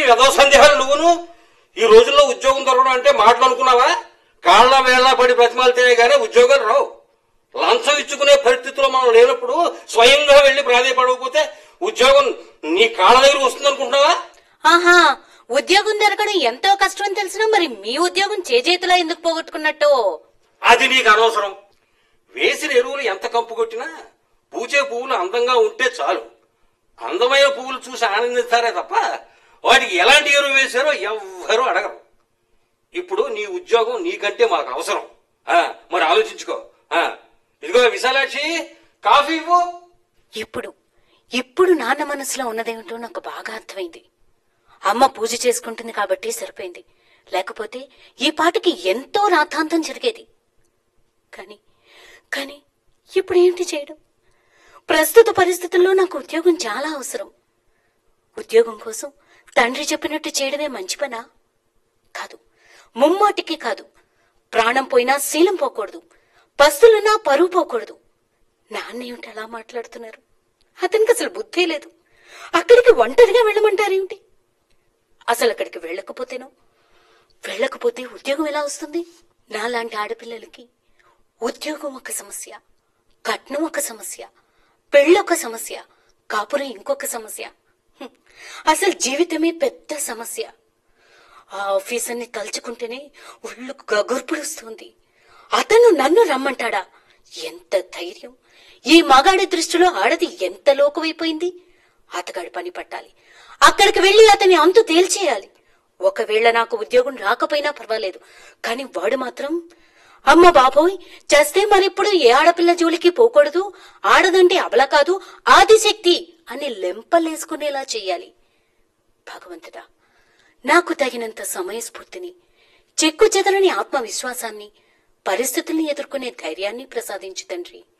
ఏదో సందేహాలు నువ్వును ఈ రోజుల్లో ఉద్యోగం దొరకడం అంటే మాటలు అనుకున్నావా కాళ్ళ వేళ్ళ పడి బ్రతిమాలితేనే గానీ ఉద్యోగాలు రావు లంచం ఇచ్చుకునే పరిస్థితిలో మనం లేనప్పుడు స్వయంగా వెళ్లి ప్రాధాయపడకపోతే ఉద్యోగం నీ కాళ్ళ దగ్గర వస్తుంది అనుకుంటున్నావా ఆహా ఉద్యోగం దొరకడం ఎంతో కష్టం అని తెలిసినా మరి మీ ఉద్యోగం చేజేతిలో ఎందుకు పోగొట్టుకున్నట్టు అది నీకు అనవసరం వేసిన ఎరువులు ఎంత కంపు కొట్టినా పూచే పువ్వులు అందంగా ఉంటే చాలు అందమైన పువ్వులు చూసి ఆనందిస్తారే తప్ప వాటికి ఎలాంటి ఎరువు వేశారో ఎవ్వరూ అడగరు ఇప్పుడు నీ ఉద్యోగం నీకంటే మాకు అవసరం ఆ, మరి ఆలోచించుకో ఆ, ఇదిగో విశాలాక్షి కాఫీ ఇవ్వు ఇప్పుడు ఇప్పుడు నాన్న మనసులో ఉన్నదేమిటో నాకు బాగా అర్థమైంది అమ్మ పూజ చేసుకుంటుంది కాబట్టి సరిపోయింది లేకపోతే ఈ పాటికి ఎంతో రాతాంతం జరిగేది కానీ కానీ ఇప్పుడు ఏంటి చేయడం ప్రస్తుత పరిస్థితుల్లో నాకు ఉద్యోగం చాలా అవసరం ఉద్యోగం కోసం తండ్రి చెప్పినట్టు చేయడమే మంచి పనా కాదు ముమ్మాటికి కాదు ప్రాణం పోయినా శీలం పోకూడదు పస్తులున్నా పరువు పోకూడదు నాన్నేమిటి అలా మాట్లాడుతున్నారు అతనికి అసలు బుద్ధి లేదు అక్కడికి ఒంటరిగా వెళ్ళమంటారేమిటి అసలు అక్కడికి వెళ్ళకపోతేనో వెళ్ళకపోతే ఉద్యోగం ఎలా వస్తుంది నాలాంటి ఆడపిల్లలకి ఉద్యోగం ఒక సమస్య కట్నం ఒక సమస్య పెళ్ళొక సమస్య కాపురం ఇంకొక సమస్య హ్మ్. అసలు జీవితమే పెద్ద సమస్య ఆ ఆఫీసర్ని తలుచుకుంటేనే ఒళ్ళు గగుర్పుడుస్తుంది అతను నన్ను రమ్మంటాడా ఎంత ధైర్యం ఈ మగాడి దృష్టిలో ఆడది ఎంత లోకమైపోయింది అతగాడి పని పట్టాలి అక్కడికి వెళ్లి అతని అంతు తేల్చేయాలి ఒకవేళ నాకు ఉద్యోగం రాకపోయినా పర్వాలేదు కానీ వాడు మాత్రం అమ్మ బాబోయ్ చేస్తే మరిప్పుడు ఏ ఆడపిల్ల జోలికి పోకూడదు ఆడదంటే అబల కాదు ఆదిశక్తి అని లెంపలేసుకునేలా చెయ్యాలి భగవంతుడా నాకు తగినంత సమయస్ఫూర్తిని చెక్కు చెదరని ఆత్మవిశ్వాసాన్ని పరిస్థితుల్ని ఎదుర్కొనే ధైర్యాన్ని ప్రసాదించు తండ్రి